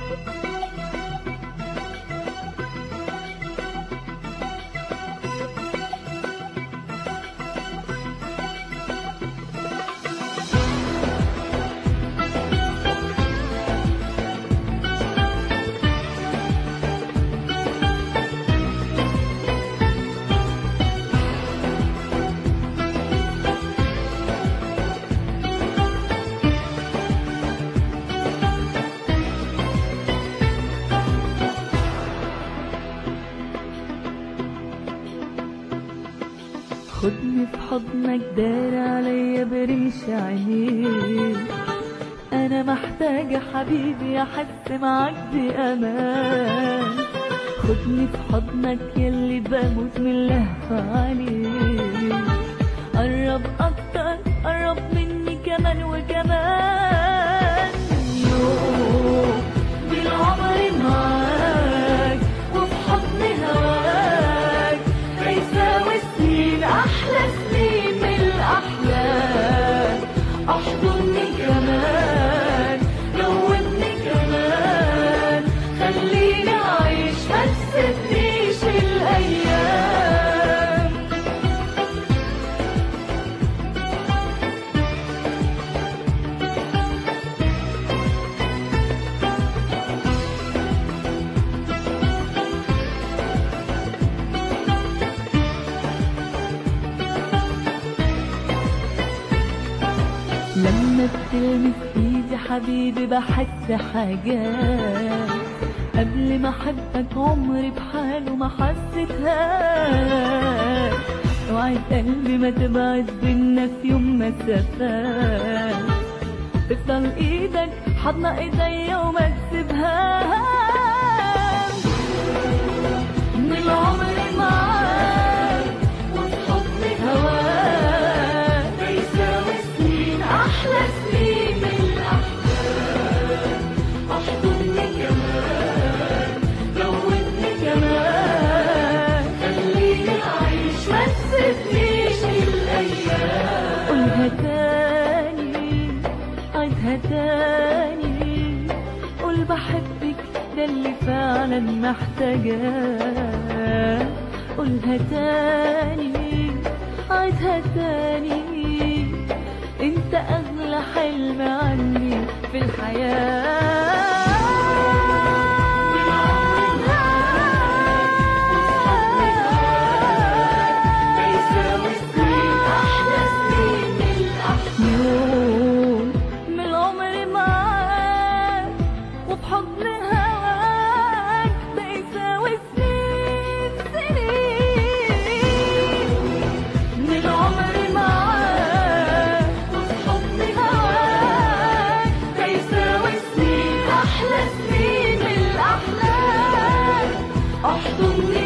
خدني في حضنك دار عليا برمش عينيك انا محتاجة حبيبي احس معاك بامان خدني في حضنك يلي بموت من اللهفة عليك قرب اكتر قرب مني كمان وكمان يوم بالعمر معاك وفي حضن هواك هيساوي سنين احلى سنين من الاحلام احضني كمان جوبني كمان خليني اعيش ما تسيبنيش الايام لما بتلمس ايدي حبيبي بحس حاجات قبل ما احبك عمري بحاله ما حسيتهاش وعد قلبي ما تبعد بينا في يوم مسافات تفضل ايدك حضنة ايديا وما تسيبهاش من العمر معاك وفي حضن هواك بيساوي سنين احلى سنين من الاحلام احضني كمان جوبني كمان خليني اعيش ما تسيبنيش الايام قولها تاني عيدها تاني قول بحبك ده اللي فعلا محتاجاه قولها تاني عيدها تاني انت اغلى حلم عني في يوم من العمر معاك وفي حضن هواك ده يساوي سنين سنين من العمر معاك وفي حضن هواك ده يساوي سنين أحلى سنين من الأحلام احضني